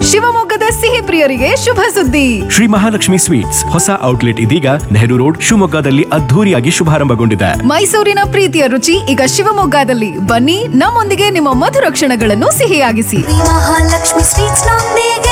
ಶಿವಮೊಗ್ಗದ ಸಿಹಿ ಪ್ರಿಯರಿಗೆ ಶುಭ ಸುದ್ದಿ ಶ್ರೀ ಮಹಾಲಕ್ಷ್ಮಿ ಸ್ವೀಟ್ಸ್ ಹೊಸ ಔಟ್ಲೆಟ್ ಇದೀಗ ನೆಹರು ರೋಡ್ ಶಿವಮೊಗ್ಗದಲ್ಲಿ ಅದ್ಧೂರಿಯಾಗಿ ಶುಭಾರಂಭಗೊಂಡಿದೆ ಮೈಸೂರಿನ ಪ್ರೀತಿಯ ರುಚಿ ಈಗ ಶಿವಮೊಗ್ಗದಲ್ಲಿ ಬನ್ನಿ ನಮ್ಮೊಂದಿಗೆ ನಿಮ್ಮ ಮಧುರ ಕ್ಷಣಗಳನ್ನು ಸಿಹಿಯಾಗಿಸಿ ಮಹಾಲಕ್ಷ್ಮಿ ಸ್ವೀಟ್ಸ್ ನೊಂದಿಗೆ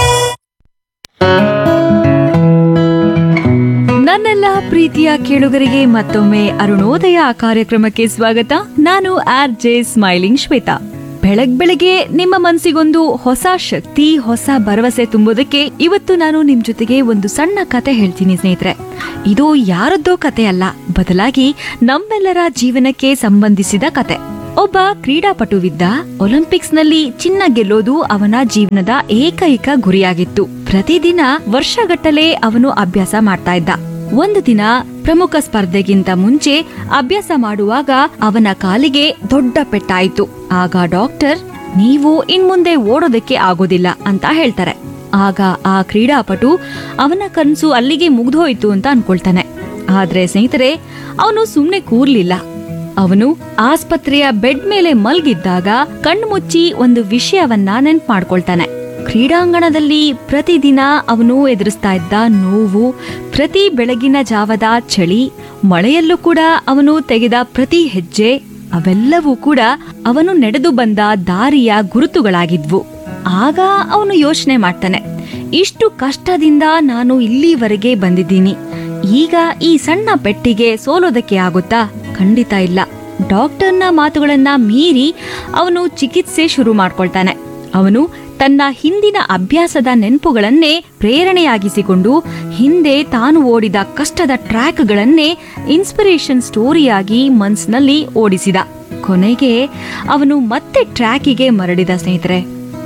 ನನ್ನೆಲ್ಲ ಪ್ರೀತಿಯ ಕೇಳುಗರಿಗೆ ಮತ್ತೊಮ್ಮೆ ಅರುಣೋದಯ ಕಾರ್ಯಕ್ರಮಕ್ಕೆ ಸ್ವಾಗತ ನಾನು ಆರ್ ಜೆ ಸ್ಮೈಲಿಂಗ್ ಶ್ವೇತಾ ಬೆಳಗ್ ಬೆಳಗ್ಗೆ ನಿಮ್ಮ ಮನಸ್ಸಿಗೊಂದು ಹೊಸ ಶಕ್ತಿ ಹೊಸ ಭರವಸೆ ತುಂಬೋದಕ್ಕೆ ಇವತ್ತು ನಾನು ನಿಮ್ ಜೊತೆಗೆ ಒಂದು ಸಣ್ಣ ಕತೆ ಹೇಳ್ತೀನಿ ಸ್ನೇಹಿತರೆ ಇದು ಯಾರದ್ದೋ ಕತೆ ಅಲ್ಲ ಬದಲಾಗಿ ನಮ್ಮೆಲ್ಲರ ಜೀವನಕ್ಕೆ ಸಂಬಂಧಿಸಿದ ಕತೆ ಒಬ್ಬ ಕ್ರೀಡಾಪಟುವಿದ್ದ ಒಲಿಂಪಿಕ್ಸ್ನಲ್ಲಿ ಚಿನ್ನ ಗೆಲ್ಲೋದು ಅವನ ಜೀವನದ ಏಕೈಕ ಗುರಿಯಾಗಿತ್ತು ಪ್ರತಿದಿನ ವರ್ಷಗಟ್ಟಲೆ ಅವನು ಅಭ್ಯಾಸ ಮಾಡ್ತಾ ಇದ್ದ ಒಂದು ದಿನ ಪ್ರಮುಖ ಸ್ಪರ್ಧೆಗಿಂತ ಮುಂಚೆ ಅಭ್ಯಾಸ ಮಾಡುವಾಗ ಅವನ ಕಾಲಿಗೆ ದೊಡ್ಡ ಪೆಟ್ಟಾಯಿತು ಆಗ ಡಾಕ್ಟರ್ ನೀವು ಇನ್ಮುಂದೆ ಓಡೋದಕ್ಕೆ ಆಗೋದಿಲ್ಲ ಅಂತ ಹೇಳ್ತಾರೆ ಆಗ ಆ ಕ್ರೀಡಾಪಟು ಅವನ ಕನಸು ಅಲ್ಲಿಗೆ ಮುಗ್ದೋಯ್ತು ಅಂತ ಅನ್ಕೊಳ್ತಾನೆ ಆದ್ರೆ ಸ್ನೇಹಿತರೆ ಅವನು ಸುಮ್ನೆ ಕೂರ್ಲಿಲ್ಲ ಅವನು ಆಸ್ಪತ್ರೆಯ ಬೆಡ್ ಮೇಲೆ ಮಲ್ಗಿದ್ದಾಗ ಕಣ್ಮುಚ್ಚಿ ಒಂದು ವಿಷಯವನ್ನ ನೆನ್ಪು ಮಾಡ್ಕೊಳ್ತಾನೆ ಕ್ರೀಡಾಂಗಣದಲ್ಲಿ ಪ್ರತಿದಿನ ಅವನು ಎದುರಿಸ್ತಾ ಇದ್ದ ನೋವು ಪ್ರತಿ ಬೆಳಗಿನ ಜಾವದ ಚಳಿ ಮಳೆಯಲ್ಲೂ ಕೂಡ ಅವನು ತೆಗೆದ ಪ್ರತಿ ಹೆಜ್ಜೆ ಅವೆಲ್ಲವೂ ಕೂಡ ಅವನು ನಡೆದು ಬಂದ ದಾರಿಯ ಗುರುತುಗಳಾಗಿದ್ವು ಆಗ ಅವನು ಯೋಚನೆ ಮಾಡ್ತಾನೆ ಇಷ್ಟು ಕಷ್ಟದಿಂದ ನಾನು ಇಲ್ಲಿವರೆಗೆ ಬಂದಿದ್ದೀನಿ ಈಗ ಈ ಸಣ್ಣ ಪೆಟ್ಟಿಗೆ ಸೋಲೋದಕ್ಕೆ ಆಗುತ್ತಾ ಖಂಡಿತ ಇಲ್ಲ ಡಾಕ್ಟರ್ನ ಮಾತುಗಳನ್ನ ಮೀರಿ ಅವನು ಚಿಕಿತ್ಸೆ ಶುರು ಮಾಡ್ಕೊಳ್ತಾನೆ ಅವನು ತನ್ನ ಹಿಂದಿನ ಅಭ್ಯಾಸದ ನೆನಪುಗಳನ್ನೇ ಪ್ರೇರಣೆಯಾಗಿಸಿಕೊಂಡು ಹಿಂದೆ ತಾನು ಓಡಿದ ಕಷ್ಟದ ಟ್ರ್ಯಾಕ್ಗಳನ್ನೇ ಇನ್ಸ್ಪಿರೇಷನ್ ಸ್ಟೋರಿಯಾಗಿ ಮನ್ಸ್ನಲ್ಲಿ ಓಡಿಸಿದ ಕೊನೆಗೆ ಅವನು ಮತ್ತೆ ಟ್ರ್ಯಾಕಿಗೆ ಮರಳಿದ ಸ್ನೇಹಿತರೆ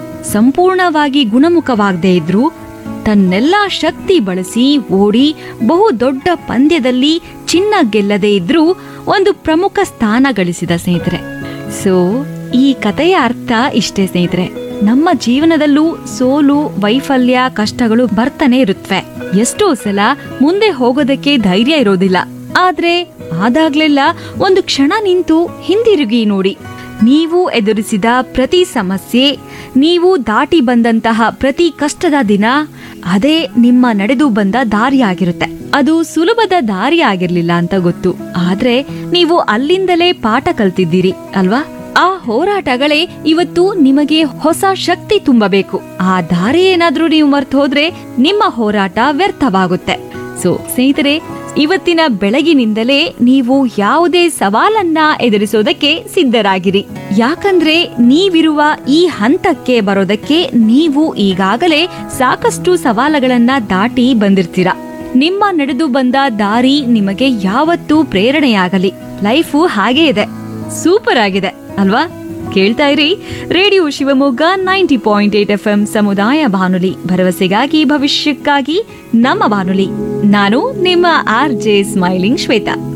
ಸಂಪೂರ್ಣವಾಗಿ ಗುಣಮುಖವಾಗದೇ ಇದ್ರೂ ತನ್ನೆಲ್ಲ ಶಕ್ತಿ ಬಳಸಿ ಓಡಿ ಬಹು ದೊಡ್ಡ ಪಂದ್ಯದಲ್ಲಿ ಚಿನ್ನ ಗೆಲ್ಲದೇ ಇದ್ರೂ ಒಂದು ಪ್ರಮುಖ ಸ್ಥಾನ ಗಳಿಸಿದ ಸ್ನೇಹಿತರೆ ಸೊ ಈ ಕಥೆಯ ಅರ್ಥ ಇಷ್ಟೇ ಸ್ನೇಹಿತರೆ ನಮ್ಮ ಜೀವನದಲ್ಲೂ ಸೋಲು ವೈಫಲ್ಯ ಕಷ್ಟಗಳು ಬರ್ತಾನೆ ಇರುತ್ತವೆ ಎಷ್ಟೋ ಸಲ ಮುಂದೆ ಹೋಗೋದಕ್ಕೆ ಧೈರ್ಯ ಇರೋದಿಲ್ಲ ಆದ್ರೆ ಆದಾಗ್ಲೆಲ್ಲ ಒಂದು ಕ್ಷಣ ನಿಂತು ಹಿಂದಿರುಗಿ ನೋಡಿ ನೀವು ಎದುರಿಸಿದ ಪ್ರತಿ ಸಮಸ್ಯೆ ನೀವು ದಾಟಿ ಬಂದಂತಹ ಪ್ರತಿ ಕಷ್ಟದ ದಿನ ಅದೇ ನಿಮ್ಮ ನಡೆದು ಬಂದ ದಾರಿಯಾಗಿರುತ್ತೆ ಅದು ಸುಲಭದ ದಾರಿ ಆಗಿರ್ಲಿಲ್ಲ ಅಂತ ಗೊತ್ತು ಆದ್ರೆ ನೀವು ಅಲ್ಲಿಂದಲೇ ಪಾಠ ಕಲ್ತಿದ್ದೀರಿ ಅಲ್ವಾ ಆ ಹೋರಾಟಗಳೇ ಇವತ್ತು ನಿಮಗೆ ಹೊಸ ಶಕ್ತಿ ತುಂಬಬೇಕು ಆ ದಾರಿ ಏನಾದ್ರೂ ನೀವು ಮರ್ತು ಹೋದ್ರೆ ನಿಮ್ಮ ಹೋರಾಟ ವ್ಯರ್ಥವಾಗುತ್ತೆ ಸೊ ಸ್ನೇಹಿತರೆ ಇವತ್ತಿನ ಬೆಳಗಿನಿಂದಲೇ ನೀವು ಯಾವುದೇ ಸವಾಲನ್ನ ಎದುರಿಸೋದಕ್ಕೆ ಸಿದ್ಧರಾಗಿರಿ ಯಾಕಂದ್ರೆ ನೀವಿರುವ ಈ ಹಂತಕ್ಕೆ ಬರೋದಕ್ಕೆ ನೀವು ಈಗಾಗಲೇ ಸಾಕಷ್ಟು ಸವಾಲುಗಳನ್ನ ದಾಟಿ ಬಂದಿರ್ತೀರ ನಿಮ್ಮ ನಡೆದು ಬಂದ ದಾರಿ ನಿಮಗೆ ಯಾವತ್ತೂ ಪ್ರೇರಣೆಯಾಗಲಿ ಲೈಫು ಹಾಗೇ ಇದೆ ಸೂಪರ್ ಆಗಿದೆ ಅಲ್ವಾ ಕೇಳ್ತಾ ಇರಿ radio Shivamogga ninety point eight F M ಸಮುದಾಯ ಬಾನುಲಿ ಭರವಸೆಗಾಗಿ ಭವಿಷ್ಯಕ್ಕಾಗಿ ನಮ್ಮ ಬಾನುಲಿ ನಾನು ನಿಮ್ಮ ಆರ್ ಜೆ ಸ್ಮೈಲಿಂಗ್ ಶ್ವೇತಾ